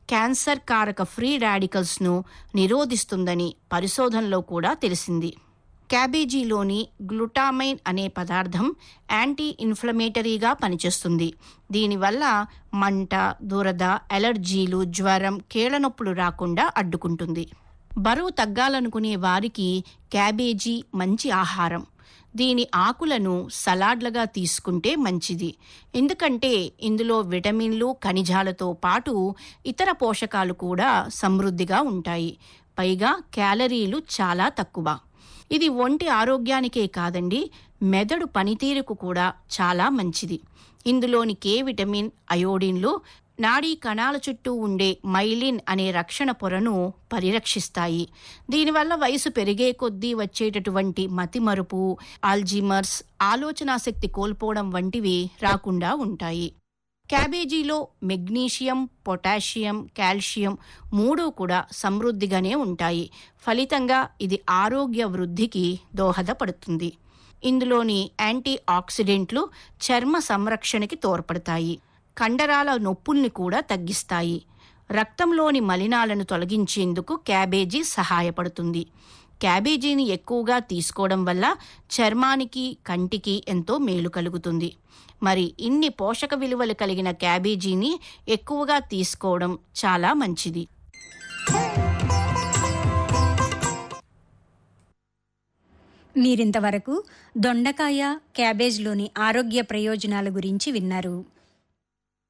cancer కారక free రాడికల్స్ను నిరోధిస్తుందని పరిశోధనలో కూడా తెలిసింది క్యాబేజీలోని గ్లూటామైన్ అనే పదార్థం యాంటీ ఇన్ఫ్లమేటరీగా పనిచేస్తుంది దీనివల్ల మంట దురద అలర్జీలు జ్వరం కీళ్లనొప్పులు రాకుండా అడ్డుకుంటుంది బరువు తగ్గాలనుకునే వారికి క్యాబేజీ మంచి ఆహారం దీని ఆకులను సలాడ్లుగా తీసుకుంటే మంచిది ఎందుకంటే ఇందులో విటమిన్లు ఖనిజాలతో పాటు ఇతర పోషకాలు కూడా సమృద్ధిగా ఉంటాయి పైగా క్యాలరీలు చాలా తక్కువ ఇది ఒంటి ఆరోగ్యానికే కాదండి మెదడు పనితీరుకు కూడా చాలా మంచిది ఇందులోని కే విటమిన్ అయోడిన్లు నాడీ కణాల చుట్టూ ఉండే మైలిన్ అనే రక్షణ పొరను పరిరక్షిస్తాయి దీనివల్ల వయసు పెరిగే కొద్దీ వచ్చేటటువంటి మతిమరుపు ఆల్జీమర్స్ ఆలోచనా శక్తి కోల్పోవడం వంటివి రాకుండా ఉంటాయి క్యాబేజీలో మెగ్నీషియం పొటాషియం కాల్షియం మూడు కూడా సమృద్ధిగానే ఉంటాయి ఫలితంగా ఇది ఆరోగ్య వృద్ధికి దోహదపడుతుంది ఇందులోని యాంటీ ఆక్సిడెంట్లు చర్మ సంరక్షణకి తోడ్పడతాయి కండరాల నొప్పుల్ని కూడా తగ్గిస్తాయి రక్తంలోని మలినాలను తొలగించేందుకు క్యాబేజీ సహాయపడుతుంది క్యాబేజీని ఎక్కువగా తీసుకోవడం వల్ల చర్మానికి కంటికి ఎంతో మేలు కలుగుతుంది మరి ఇన్ని పోషక విలువలు కలిగిన క్యాబేజీని ఎక్కువగా తీసుకోవడం చాలా మంచిది మీరింతవరకు దొండకాయ క్యాబేజ్లోని ఆరోగ్య ప్రయోజనాల గురించి విన్నారు